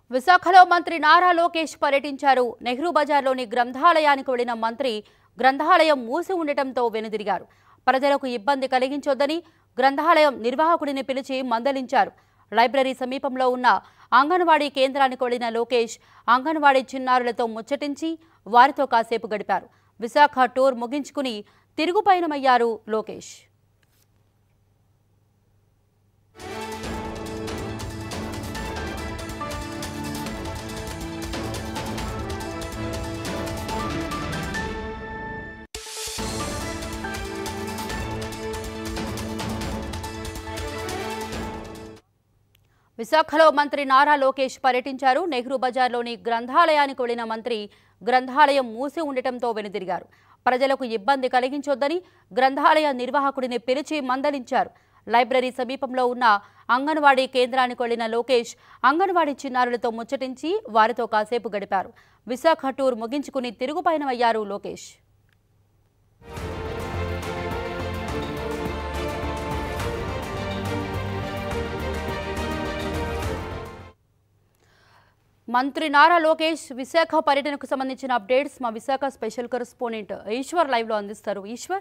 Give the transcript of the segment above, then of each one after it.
విశాఖలో మంత్రి నారా లోకేష్ పర్యటించారు నెహ్రూ బజార్లోని గ్రంథాలయానికి వెళ్లిన మంత్రి గ్రంథాలయం మూసి ఉండటంతో వెనుదిరిగారు ప్రజలకు ఇబ్బంది కలిగించొద్దని గ్రంథాలయం నిర్వాహకుడిని పిలిచి మందలించారు లైబ్రరీ సమీపంలో ఉన్న అంగన్వాడీ కేంద్రానికి వెళ్లిన లోకేష్ అంగన్వాడీ చిన్నారులతో ముచ్చటించి వారితో కాసేపు గడిపారు విశాఖ టూర్ ముగించుకుని తిరుగు పయనమయ్యారు లోకేష్ విశాఖలో మంత్రి నారా లోకేష్ పర్యటించారు నెహ్రూ బజార్లోని గ్రంథాలయానికి వెళ్లిన మంత్రి గ్రంథాలయం మూసి ఉండటంతో వెనుదిరిగారు ప్రజలకు ఇబ్బంది కలిగించొద్దని గ్రంథాలయ నిర్వాహకుడిని పిలిచి మందలించారు లైబ్రరీ సమీపంలో ఉన్న అంగన్వాడీ కేంద్రానికి వెళ్లిన లోకేష్ అంగన్వాడీ చిన్నారులతో ముచ్చటించి వారితో కాసేపు గడిపారు విశాఖ టూర్ ముగించుకుని తిరుగు పయనమయ్యారు లోకేష్ మంత్రి నారా లోకేష్ విశాఖ పర్యటనకు సంబంధించిన అప్డేట్స్ మా Visakha special correspondent Eshwar live లో అందిస్తారు ఈశ్వర్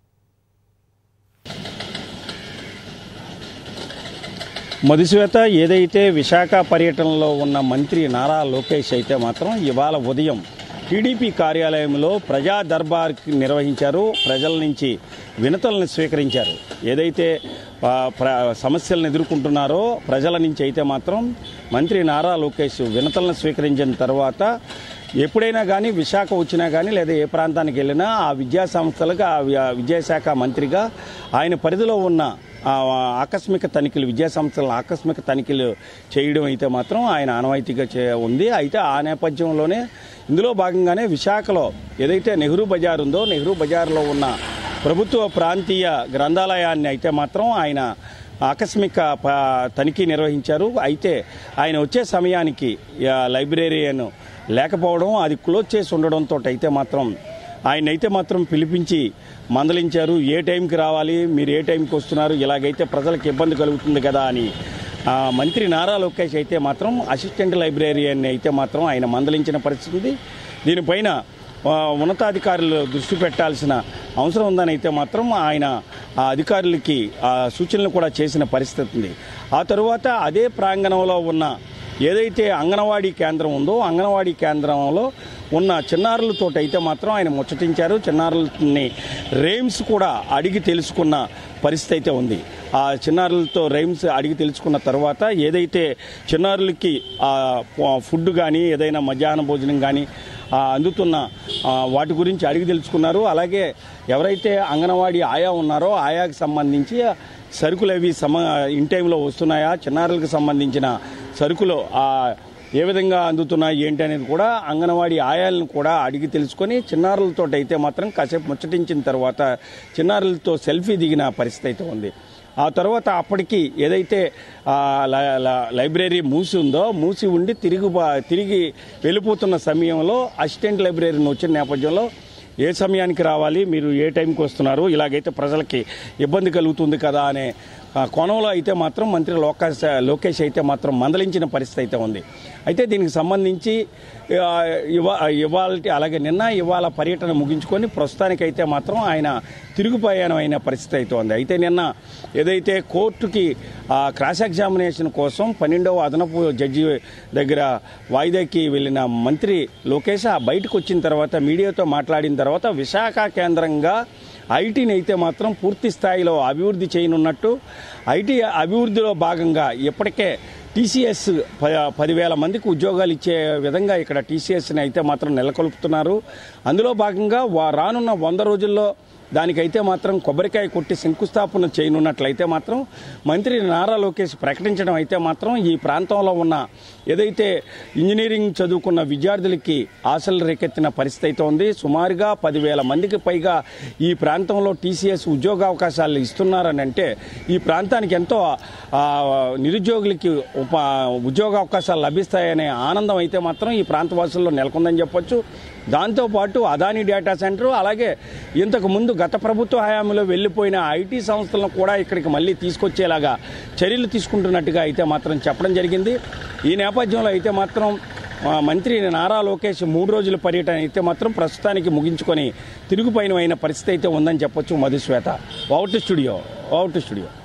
మధుశ్వేత ఏదైతే విశాఖ పర్యటనలో ఉన్న మంత్రి నారా లోకేష్ అయితే మాత్రం ఇవాళ ఉదయం టీడీపీ కార్యాలయంలో ప్రజా దర్బార్ నిర్వహించారు ప్రజల నుంచి వినతులను స్వీకరించారు ఏదైతే ఆ, ప్ర సమస్యలను ఎదుర్కొంటున్నారో ప్రజల నుంచి అయితే మాత్రం మంత్రి నారా లోకేష్ వినతులను స్వీకరించిన తర్వాత ఎప్పుడైనా కానీ విశాఖ వచ్చినా కానీ లేదా ఏ ప్రాంతానికి వెళ్ళినా ఆ విద్యా సంస్థలకు ఆ వి- ఆ విద్యాశాఖ మంత్రిగా ఆయన పరిధిలో ఉన్న ఆ ఆకస్మిక తనిఖీలు విద్యా సంస్థల ఆకస్మిక తనిఖీలు చేయడం అయితే మాత్రం ఆయన ఆనవాయితీగా చే ఉంది అయితే ఆ నేపథ్యంలోనే ఇందులో భాగంగానే విశాఖలో ఏదైతే నెహ్రూ బజార్ ఉందో నెహ్రూ బజార్లో ఉన్న ప్రభుత్వ ప్రాంతీయ గ్రంథాలయాన్ని అయితే మాత్రం ఆయన ఆకస్మిక ప- తనిఖీ నిర్వహించారు అయితే ఆయన వచ్చే సమయానికి ఆ, లైబ్రేరియన్ లేకపోవడం అది క్లోజ్ చేసి ఉండడంతో అయితే మాత్రం ఆయన అయితే మాత్రం పిలిపించి మందలించారు ఏ టైంకి రావాలి మీరు ఏ టైంకి వస్తున్నారు ఇలాగైతే ప్రజలకు ఇబ్బంది కలుగుతుంది కదా అని ఆ, మంత్రి నారా లోకేష్ అయితే మాత్రం అసిస్టెంట్ లైబ్రేరియన్ అయితే మాత్రం ఆయన మందలించిన పరిస్థితి ఉంది దీనిపైన ఆ, ఉన్నతాధికారులు దృష్టి పెట్టాల్సిన అవసరం ఉందని అయితే మాత్రం ఆయన ఆ అధికారులకి ఆ సూచనలు కూడా చేసిన పరిస్థితి ఉంది ఆ తరువాత అదే ప్రాంగణంలో ఉన్న ఏదైతే అంగన్వాడీ కేంద్రం ఉందో అంగన్వాడీ కేంద్రంలో ఉన్న చిన్నారులతో అయితే మాత్రం ఆయన ముచ్చటించారు చిన్నారులని రేమ్స్ కూడా అడిగి తెలుసుకున్న పరిస్థితి అయితే ఉంది ఆ చిన్నారులతో రైమ్స్ అడిగి తెలుసుకున్న తర్వాత ఏదైతే చిన్నారులకి ఆ ఫుడ్ కానీ ఏదైనా మధ్యాహ్న భోజనం కానీ ఆ, అందుతున్న ఆ, వాటి గురించి అడిగి తెలుసుకున్నారు అలాగే ఎవరైతే అంగన్వాడీ ఆయా ఉన్నారో ఆయాకి సంబంధించి సరుకులు అవి సమ ఇన్ టైంలో వస్తున్నాయా చిన్నారులకు సంబంధించిన సరుకులు ఆ, ఏ విధంగా అందుతున్నాయి ఏంటి అనేది కూడా అంగన్వాడీ ఆయాలను కూడా అడిగి తెలుసుకొని చిన్నారులతో అయితే మాత్రం కాసేపు ముచ్చటించిన తర్వాత చిన్నారులతో సెల్ఫీ దిగిన పరిస్థితి అయితే ఉంది ఆ తర్వాత అప్పటికి ఏదైతే ఆ, ల- ల- లైబ్రరీ మూసి ఉందో మూసి ఉండి తిరిగి బా- తిరిగి వెళ్ళిపోతున్న సమయంలో అసిస్టెంట్ లైబ్రరీని వచ్చిన నేపథ్యంలో ఏ సమయానికి రావాలి మీరు ఏ టైంకి వస్తున్నారు ఇలాగైతే ప్రజలకి ఇబ్బంది కలుగుతుంది కదా అనే ఆ, కోణంలో అయితే మాత్రం మంత్రి లోకేష్ లోకేష్ అయితే మాత్రం మందలించిన పరిస్థితి అయితే ఉంది అయితే దీనికి సంబంధించి ఆ, ఇవా ఇవాళ అలాగే నిన్న ఇవాళ పర్యటన ముగించుకొని ప్రస్తుతానికైతే మాత్రం ఆయన తిరుగు ప్రయాణం అయిన పరిస్థితి అయితే ఉంది అయితే నిన్న ఏదైతే కోర్టుకి ఆ, క్రాస్ ఎగ్జామినేషన్ కోసం పన్నెండవ అదనపు జడ్జి దగ్గర వాయిదాకి వెళ్ళిన మంత్రి లోకేష్ ఆ బయటకు వచ్చిన తర్వాత మీడియాతో మాట్లాడిన తర్వాత విశాఖ కేంద్రంగా ఐటీని అయితే మాత్రం పూర్తి స్థాయిలో అభివృద్ధి చేయనున్నట్టు ఐటీ అభివృద్ధిలో భాగంగా ఇప్పటికే టీసీఎస్ ప- పదివేల మందికి ఉద్యోగాలు ఇచ్చే విధంగా ఇక్కడ టీసీఎస్ని అయితే మాత్రం నెలకొల్పుతున్నారు అందులో భాగంగా వా- రానున్న వంద రోజుల్లో దానికైతే మాత్రం కొబ్బరికాయ కొట్టి శంకుస్థాపన చేయనున్నట్లయితే మాత్రం మంత్రి నారా లోకేష్ ప్రకటించడం అయితే మాత్రం ఈ ప్రాంతంలో ఉన్న ఏదైతే ఇంజనీరింగ్ చదువుకున్న విద్యార్థులకి ఆశలు రేకెత్తిన పరిస్థితి అయితే ఉంది సుమారుగా పదివేల మందికి పైగా ఈ ప్రాంతంలో టీసీఎస్ ఉద్యోగ అవకాశాలు ఇస్తున్నారని అంటే ఈ ప్రాంతానికి ఎంతో ఆ, నిరుద్యోగులకి ఉప ఉద్యోగ అవకాశాలు లభిస్తాయనే ఆనందం అయితే మాత్రం ఈ ప్రాంతవాసుల్లో నెలకొందని చెప్పొచ్చు దాంతోపాటు అదాని డేటా సెంటర్ అలాగే ఇంతకు ముందు గత ప్రభుత్వ హయాంలో వెళ్ళిపోయిన ఐటీ సంస్థలను కూడా ఇక్కడికి మళ్ళీ తీసుకొచ్చేలాగా చర్యలు తీసుకుంటున్నట్టుగా అయితే మాత్రం చెప్పడం జరిగింది ఈ నేపథ్యంలో అయితే మాత్రం ఆ, మంత్రి నారా లోకేష్ మూడు రోజుల పర్యటన అయితే మాత్రం ప్రస్తుతానికి ముగించుకొని తిరుగుపయనం అయిన పరిస్థితి అయితే ఉందని చెప్పొచ్చు Madhushweta out studio out studio